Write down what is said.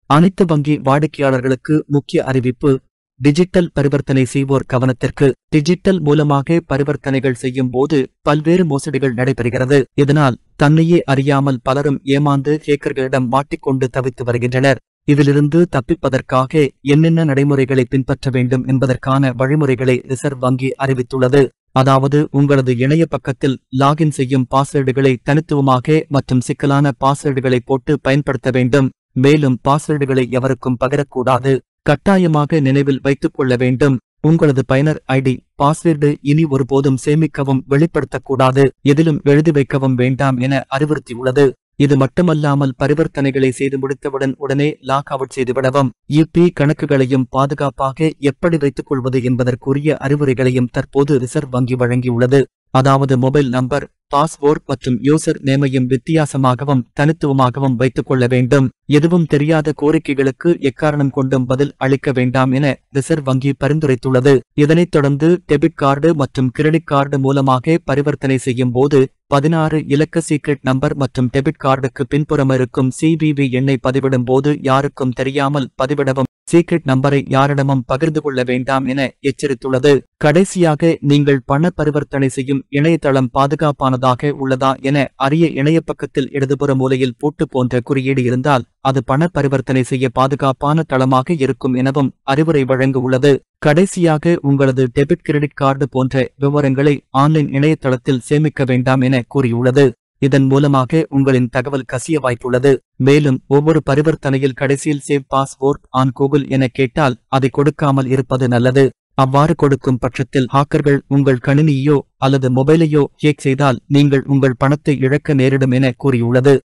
அனைத்து வங்கி வாடிக்கையாளர்களுக்கு முக்கிய அறிவிப்பு டிஜிட்டல் பரிவர்த்தனை செய்வோர் கவனத்திற்கு டிஜிட்டல் மூலமாக பரிவர்த்தனைகள் செய்யும் போது பல்வேறு மோசடிகள் நடைபெறுகிறது இதனால் தன்னையே அறியாமல் பலரும் ஏமாந்து ஹேக்கர்களிடம் மாட்டிக்கொண்டு தவித்து வருகின்றனர் இதிலிருந்து தப்பிப்பதற்காக என்னென்ன நடைமுறைகளை பின்பற்ற வேண்டும் என்பதற்கான வழிமுறைகளை ரிசர்வ் வங்கி அறிவித்துள்ளது அதாவது உங்களது இணைய பக்கத்தில் லாகின் செய்யும் பாஸ்வேர்டுகளை தனித்துவமாக மற்றும் சிக்கலான பாஸ்வேர்டுகளை போட்டு பயன்படுத்த வேண்டும் மேலும் பாஸ்வேர்டுகளை எவருக்கும் பகிரக்கூடாது கட்டாயமாக நினைவில் வைத்துக் கொள்ள வேண்டும் உங்களது பயனர் ஐடி பாஸ்வேர்டு இனி ஒருபோதும் சேமிக்கவும் வெளிப்படுத்தக்கூடாது எதிலும் எழுதி வைக்கவும் வேண்டாம் என அறிவுறுத்தியுள்ளது இது மட்டுமல்லாமல் பரிவர்த்தனைகளை செய்து முடித்தவுடன் உடனே லாக் அவுட் செய்துவிடவும் யுபி கணக்குகளையும் பாதுகாப்பாக எப்படி வைத்துக் கொள்வது என்பதற்குரிய அறிவுரைகளையும் தற்போது ரிசர்வ் வங்கி வழங்கியுள்ளது அதாவது மொபைல் நம்பர் பாஸ்வேர்ட் மற்றும் யூசர் நேமையும் வித்தியாசமாகவும் தனித்துவமாகவும் வைத்துக் கொள்ள வேண்டும் எதுவும் தெரியாத கோரிக்கைகளுக்கு எக்காரணம் கொண்டும் பதில் அளிக்க வேண்டாம் என ரிசர்வ் வங்கி பரிந்துரைத்துள்ளது இதனைத் தொடர்ந்து டெபிட் கார்டு மற்றும் கிரெடிட் கார்டு மூலமாக பரிவர்த்தனை செய்யும் போது பதினாறு இலக்க சீக்ரெட் நம்பர் மற்றும் டெபிட் கார்டுக்கு பின்புறம் இருக்கும் சிபிவி எண்ணை பதிவிடும் போது யாருக்கும் தெரியாமல் பதிவிடவும் சீக்ரெட் நம்பரை யாரிடமும் பகிர்ந்து கொள்ள வேண்டாம் என எச்சரித்துள்ளது கடைசியாக நீங்கள் பண பரிவர்த்தனை செய்யும் இணையதளம் பாதுகாப்பானதாக உள்ளதா என அறிய இணைய பக்கத்தில் இடதுபுற மூலையில் பூட்டு போன்ற குறியீடு இருந்தால் அது பண பரிவர்த்தனை செய்ய பாதுகாப்பான தளமாக இருக்கும் எனவும் அறிவுரை வழங்க உள்ளது கடைசியாக உங்களது டெபிட் கிரெடிட் கார்டு போன்ற விவரங்களை ஆன்லைன் இணையதளத்தில் சேமிக்க வேண்டாம் என கூறியுள்ளது இதன் மூலமாக உங்களின் தகவல் கசிய வாய்ப்புள்ளது மேலும் ஒவ்வொரு பரிவர்த்தனையில் கடைசியில் சேவ் பாஸ்வேர்ட் ஆன் கூகுள் என கேட்டால் அதை கொடுக்காமல் இருப்பது நல்லது அவ்வாறு கொடுக்கும் பட்சத்தில் ஹாக்கர்கள் உங்கள் கணினியோ அல்லது மொபைலையோ ஹேக் செய்தால் நீங்கள் உங்கள் பணத்தை இழக்க நேரிடும் என கூறியுள்ளது